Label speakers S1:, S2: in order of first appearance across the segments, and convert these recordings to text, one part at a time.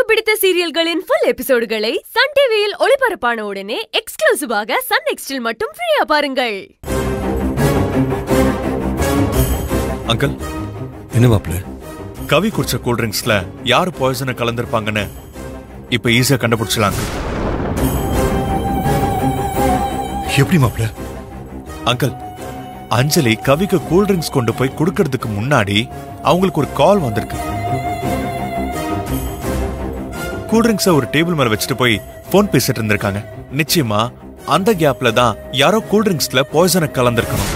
S1: பிடித்த சீரியல்களின் full எபிசோடுகளை Sun டிவியில் ஒளிபரப்பான உடனே எக்ஸ்க்ளூசிவாக சன் நெக்ஸ்டில் மட்டும் ஃப்ரீயா பாருங்கள்
S2: அங்கிள்
S3: என்ன மாப்பிள்ள
S2: கவி குடிச்ச கூல் ட்ரிங்க்ஸ்ல யார் பாய்சனை கலந்திருப்பாங்கன்னு இப்ப ஈஸியா கண்டுபிடிச்சலாம்
S3: எப்படி மாப்பிள்ள
S2: அங்கிள் அஞ்சலி கவிக்கு கூல் ட்ரிங்க்ஸ் கொண்டு போய் கொடுக்கறதுக்கு முன்னாடி அவங்களுக்கு ஒரு கால் வந்திருக்கு கூல் ட்ரிங்க்ஸ ஒரு டேபிள் மேல வச்சுட்டு போய் போன் பேசிட்டு இருந்திருக்காங்க நிச்சயமா அந்த கேப்ல தான் யாரோ கூல் ட்ரிங்க்ஸ்ல பாய்சனை கலந்திருக்கணும்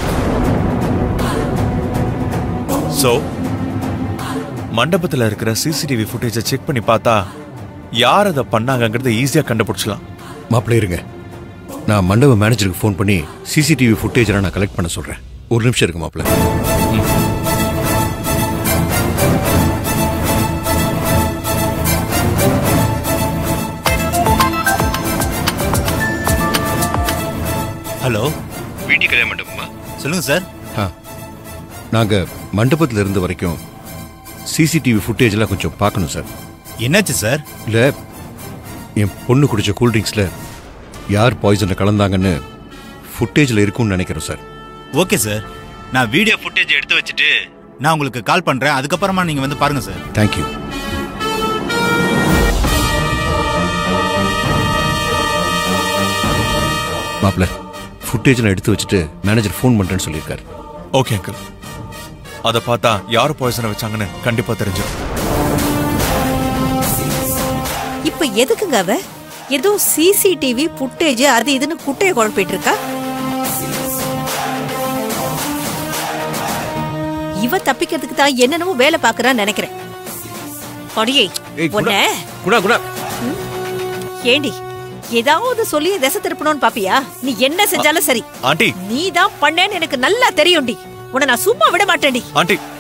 S2: சோ மண்டபத்துல இருக்கிற சிசிடிவி ஃபுட்டேஜை செக் பண்ணி பார்த்தா யார் அதை பண்ணாங்கங்கறத ஈஸியா கண்டுபிடிச்சலாம்
S3: மாப்பிள்ள இருங்க நான் மண்டப மேனேஜருக்கு ஃபோன் பண்ணி சிசிடிவி ஃபுட்டேஜ் நான் கலெக்ட் பண்ண சொல்றேன் ஒரு நிமிஷம் இருக்கு மாப்பிள்ள
S2: ஹலோ
S3: வீட்டு கல்யாண மண்டபமா
S4: சொல்லுங்க சார்
S3: ஆ நாங்க மண்டபத்தில் இருந்த வரைக்கும் சிசிடிவி ஃபுட்டேஜ்லாம் கொஞ்சம் பார்க்கணும் சார்
S4: என்னாச்சு சார்
S3: இல்ல என் பொண்ணு குடிச்ச கூல் ட்ரிங்க்ஸ்ல யார் பாய்சனை கலந்தாங்கன்னு ஃபுட்டேஜில் இருக்கும்னு நினைக்கிறோம் சார்
S4: ஓகே சார் நான் வீடியோ ஃபுட்டேஜ் எடுத்து வச்சுட்டு நான் உங்களுக்கு கால் பண்றேன் அதுக்கப்புறமா நீங்க வந்து பாருங்க சார்
S3: தேங்க்யூ மாப்பிள்ள ஃபுட்டேஜ்லாம் எடுத்து வச்சுட்டு மேனேஜர் ஃபோன் பண்ணுறேன்னு சொல்லியிருக்காரு
S2: ஓகே அங்கிள் அதை பார்த்தா யார் பாய்சனை வச்சாங்கன்னு கண்டிப்பா தெரிஞ்சிடும்
S5: இப்ப எதுக்குங்க அவ ஏதோ சிசிடிவி ஃபுட்டேஜ் அது இதுன்னு குட்டைய குழப்பிட்டு இருக்கா இவ தப்பிக்கிறதுக்கு தான் என்னென்னமோ வேலை பாக்குறான்னு நினைக்கிறேன் அடியே உன்ன
S3: குணா குணா
S5: ஏண்டி ஏதாவது சொல்லி திசை திருப்பணும்னு பாப்பியா நீ என்ன செஞ்சாலும் சரி
S2: ஆண்டி
S5: நீ தான் பண்ணேன்னு எனக்கு நல்லா தெரியும்டி உன்னை நான் சும்மா விட மாட்டேன்டி
S2: ஆண்டி